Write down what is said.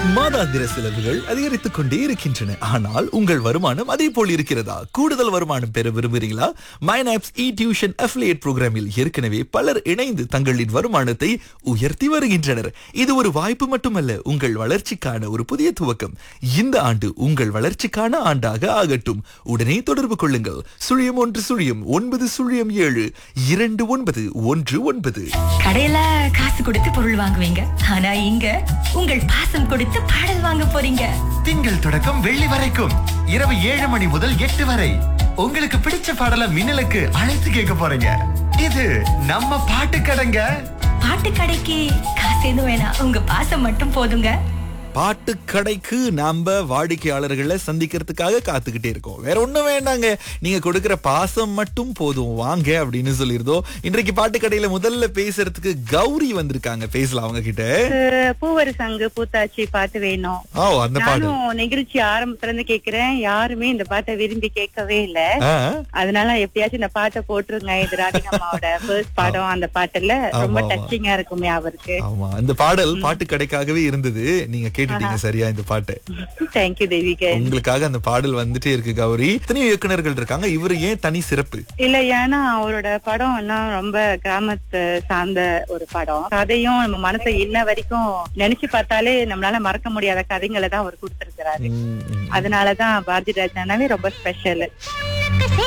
மாதாந்திர செலவுகள் அதிகரித்துக் கொண்டே இருக்கின்றன ஆனால் உங்கள் வருமானம் அதே போல் இருக்கிறதா கூடுதல் வருமானம் பெற விரும்புகிறீங்களா மைனாப்ஸ் இ டியூஷன் அஃபிலியேட் புரோகிராமில் ஏற்கனவே பலர் இணைந்து தங்களின் வருமானத்தை உயர்த்தி வருகின்றனர் இது ஒரு வாய்ப்பு மட்டுமல்ல உங்கள் வளர்ச்சிக்கான ஒரு புதிய துவக்கம் இந்த ஆண்டு உங்கள் வளர்ச்சிக்கான ஆண்டாக ஆகட்டும் உடனே தொடர்பு கொள்ளுங்கள் சுழியம் ஒன்று சுழியம் ஒன்பது சுழியம் ஏழு இரண்டு ஒன்பது ஒன்று ஒன்பது கடையில காசு கொடுத்து பொருள் வாங்குவீங்க ஆனா இங்க உங்கள் பாசம் கொடுத்து பாடல் வாங்க போறீங்க திங்கள் தொடக்கம் வெள்ளி வரைக்கும் இரவு ஏழு மணி முதல் எட்டு வரை உங்களுக்கு பிடிச்ச பாடல மின்னலுக்கு அழைத்து கேட்க போறீங்க இது நம்ம பாட்டு கடைங்க பாட்டு கடைக்கு காசு எதுவும் வேணாம் உங்க பாசம் மட்டும் போதுங்க பாட்டு கடைக்கு நாம வாடிக்கையாளர்களை சந்திக்கிறதுக்காக காத்துக்கிட்டே இருக்கோம் வேற ஒண்ணும் வேண்டாங்க நீங்க கொடுக்கிற பாசம் மட்டும் போதும் வாங்க அப்படின்னு சொல்லியிருந்தோம் இன்றைக்கு பாட்டு கடையில முதல்ல பேசுறதுக்கு கௌரி வந்திருக்காங்க பேசலாம் அவங்க கிட்ட எனக்கு பூவரு சங்கு பூத்தாச்சி பாட்டு வேணும் ஓ அந்த பாடல் நானும் நிகழ்ச்சி ஆரம்பத்துல இருந்து கேக்குறேன் யாருமே இந்த பாட்டை விரும்பி கேட்கவே இல்ல ஆ, அதனால எப்படியாச்சும் இந்த பாட்டை போட்டுருங்க இது ராதிகம்மாவோட ஃபர்ஸ்ட் பாடம் அந்த பாட்டுல ரொம்ப ஆமா, ஆமா. டச்சிங்கா இருக்குமே அவருக்கு ஆமா அந்த பாடல் பாட்டு கடைக்காகவே இருந்தது நீங்க கேட்டுட்டீங்க சரியா இந்த பாட்டு தேங்க்யூ தேவிகா உங்களுக்காக அந்த பாடல் வந்துட்டே இருக்கு கௌரி எத்தனையோ இயக்குனர்கள் இருக்காங்க இவரு ஏன் தனி சிறப்பு இல்ல ஏன்னா அவரோட படம் எல்லாம் ரொம்ப கிராமத்து சார்ந்த ஒரு படம் கதையும் நம்ம மனசை இன்ன வரைக்கும் நினைச்சு பார்த்தாலே நம்மளால மறக்க முடியாத கதைங்களை தான் அவர் கொடுத்திருக்கிறாரு ம், ம். அதனாலதான் பாரதி ராஜானாவே ரொம்ப ஸ்பெஷல்